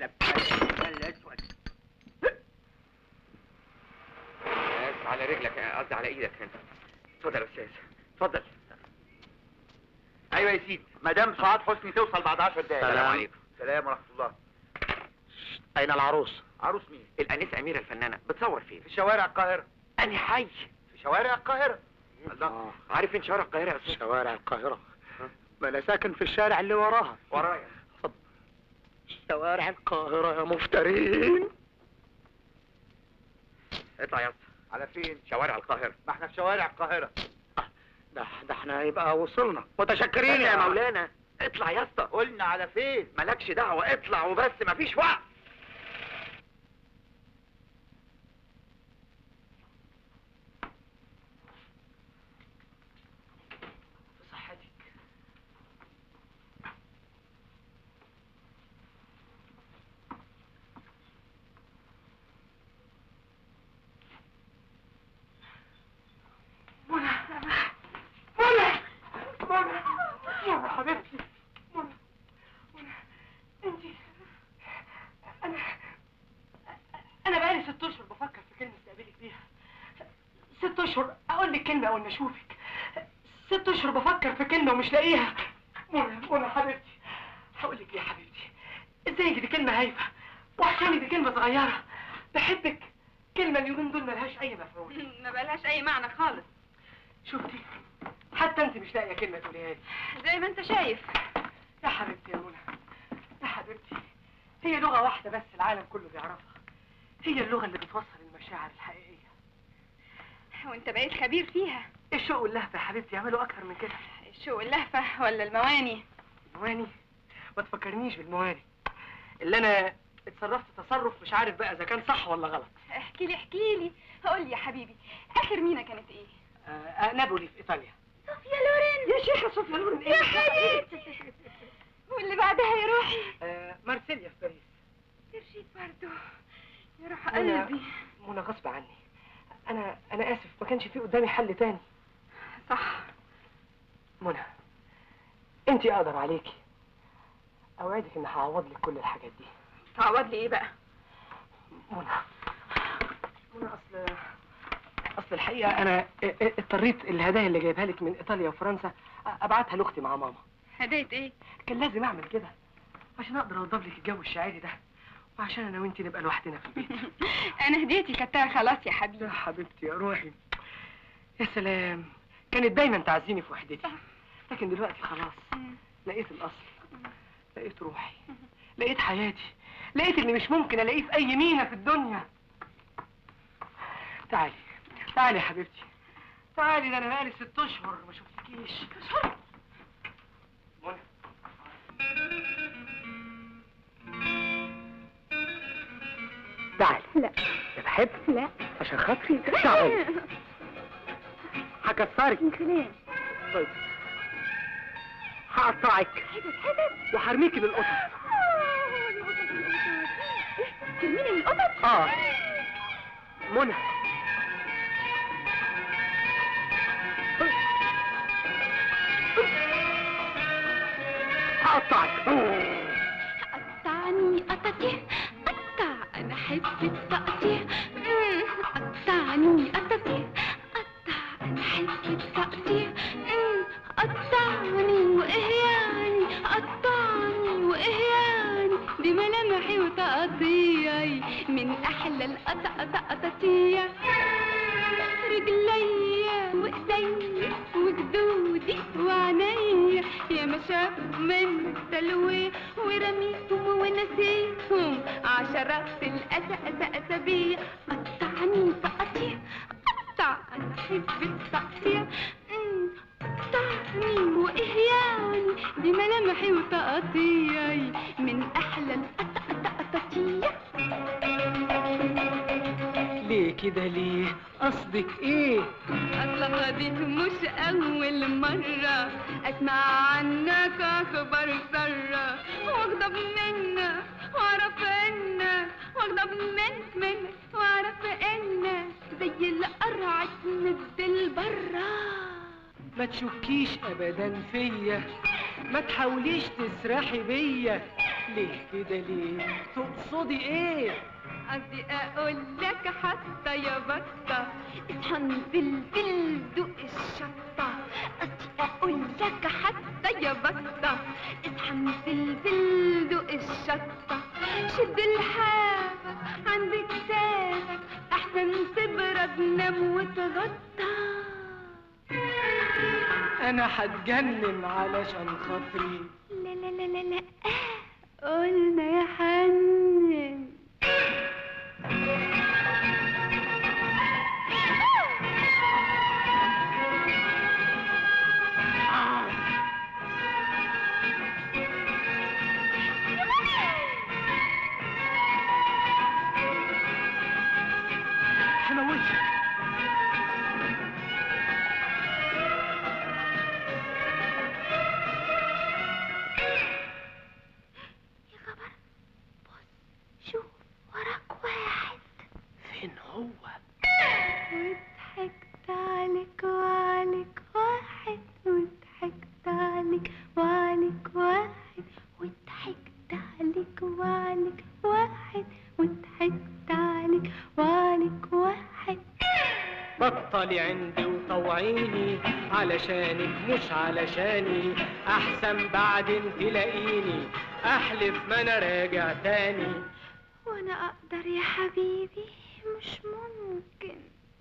المقلب بتاع الاسود اسف على رجلك قصدي على ايدك انت اتفضل يا استاذ اتفضل ايوه يا سيدي مدام سعاد حسني توصل بعد 10 دقايق السلام عليكم سلام ورحمه الله اين العروس عروس مين الانسه اميره الفنانه بتصور فين في شوارع القاهره اني حي في شوارع القاهره الله آه. عارف فين شوارع القاهره يا استاذ شوارع القاهرة ما انا ساكن في الشارع اللي وراها ورايا شوارع القاهرة يا مفترين اطلع يا اسطى على فين شوارع القاهره ما احنا في شوارع القاهره ده ده احنا يبقى وصلنا متشكرين يا مولانا اطلع يا اسطى قلنا على فين مالكش دعوه اطلع وبس مفيش وقت في صحتك يا حبيبتي منى منى انت انا انا بقالي ست اشهر بفكر في كلمه استقبلك بيها ست اشهر اقول لك كلمه اول ما اشوفك ست اشهر بفكر في كلمه ومش لاقيها منى منى حبيبتي هقول لك ايه يا حبيبتي ازيك دي كلمه هايفه وحشاني دي كلمه صغيره بحبك كلمه اليومين دول ملهاش اي مفعول ما بقالهاش اي معنى خالص شفتي حتى انت مش لاقيه كلمه تقوليها لي زي ما انت شايف يا حبيبتي يا منى يا حبيبتي هي لغة واحدة بس العالم كله بيعرفها هي اللغة اللي بتوصل المشاعر الحقيقية وانت بقيت خبير فيها الشوق واللهفة يا حبيبتي يعملوا أكتر من كده الشوق اللهفة ولا المواني المواني ما تفكرنيش بالمواني اللي أنا اتصرفت تصرف مش عارف بقى إذا كان صح ولا غلط احكي لي احكي لي هقول لي يا حبيبي اخر مينا كانت ايه آه آه نابولي في إيطاليا صوفيا لورين يا شيخة صوفيا لورين يا حبيبتي واللي بعدها يا روحي آه مارسيليا في باريس ترشيد برضو يا روح أنا- قلبي منى غصب عني أنا أنا آسف ما كانش في قدامي حل تاني صح منى انت اقدر عليكي اوعدك ان هعوض لك كل الحاجات دي تعوض لي ايه بقى منى منى اصل اصل الحقيقه انا ا- ا- اضطريت الهدايا اللي جايبها لك من ايطاليا وفرنسا أ- ابعتها لاختي مع ماما هدية ايه كان لازم اعمل كده عشان اقدر اوضب لك الجو الشعري ده وعشان انا وانت نبقى لوحدنا في البيت انا هديتي كتها خلاص يا يا حبيبي حبيبتي يا روحي يا سلام كانت دايما تعزيني في وحدتي لكن دلوقتي خلاص لقيت الاصل لقيت روحي لقيت حياتي لقيت اللي مش ممكن الاقيه في اي مينا في الدنيا تعالي تعالي يا حبيبتي تعالي ده انا بقالي ست اشهر ما شفتكيش منى تعالي لا يا بحب لا عشان خاطري تعالي هكسرك خلاص طيب هقطعك حتت حتت وهرميكي بالقطط ترميني من القطط اه منى هقطعك قطعني قطتي قطع انا احب التقطيع مم، قطعني قطتي قطع انا احب التقطيع مم، قطعني واهياني قطعني واهياني دي ملامحي وتقطيعي من احلى القطع قطتي رجليا وايديا وجدودي وعينيا يا ما شاف من التلويه ورميتهم ونسيتهم عشرات الأسى أسى أسابيع قطعني تقطيع قطع أنا أحب التقطيع أمم، قطعني وإهياني دي ملامحي وتقطيعي من أحلى القطع ليه كده ليه قصدك ايه أصلا دي مش أول مرة أسمع عنك أخبار سارة وأغضب منك وأعرف إنك وأغضب منك منك وأعرف إنك زي القرعة تمد البرة ما تشكيش ابدا فيا ما تحاوليش تسرحي بيا ليه كده ليه تقصدي ايه قصدي اقول لك حتى يا بطة اصحى نزلزل دوق الشطة قصدي اقول لك حتى يا بطة اصحى نزلزل دوق الشطة شد الحافة عند كتافك احسن تبرد نام وتغطى انا هتجنن علشان خاطري لا لا لا لا لا قلنا يا حنن هموتك يا خبر بص شوف وراك واحد فين هو وضحكت عليك وعليك واحد وضحكت عليك وعليك واحد وضحكت عليك وعليك واحد وضحكت عليك وعليك واحد بطلي عندي وطوعيني علشانك مش علشاني احسن بعدين تلاقيني احلف ما انا راجع تاني وانا اقدر يا حبيبي مش ممكن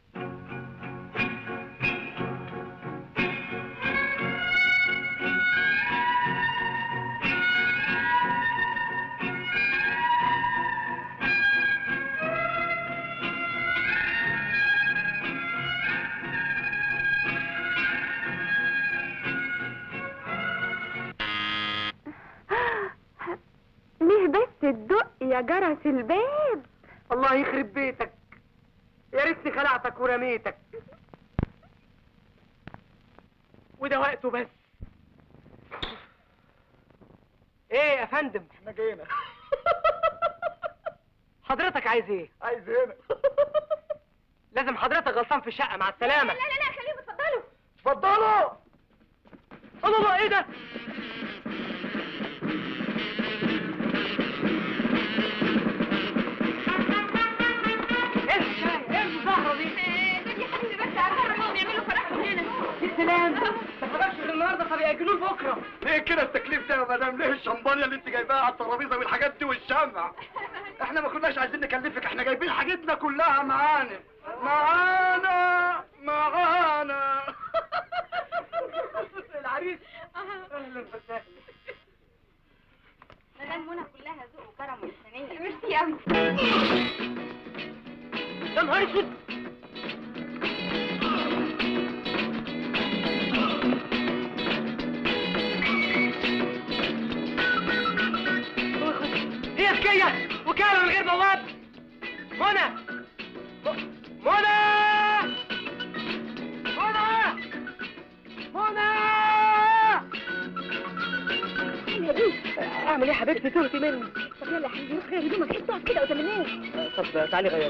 ليه بس تدق يا جرس الباب الله يخرب بيتك يا ريتني خلعتك ورميتك وده وقته بس ايه يا فندم احنا جينا حضرتك عايز ايه عايز هنا لازم حضرتك غلطان في الشقه مع السلامه لا لا خليهم اتفضلوا اتفضلوا الله الله ايه ده ايه الحكايه ايه المظاهره دي دول يا حبيبي بس قرروا يعملوا فرحهم هنا السلام ما اتفرجش غير النهارده فبيأجلوه لبكره ليه كده التكليف ده يا مدام ليه الشمبانيا اللي انت جايباها على الترابيزه والحاجات دي والشمع احنا ما كناش عايزين نكلفك احنا جايبين حاجتنا كلها معانا معانا معانا العريس اهلا وسهلا مدام منى كلها ذوق وكرم وإنسانية ميرسي قوي يا نهار اسود ايه حكايه وكاله من غير بواب منى م- منى منى منى اعمل ايه يا حبيبتي تهتي مني طب يلا يا حبيبي روح غير هدومك انت تقعد كده قدام الناس طب تعالي غيري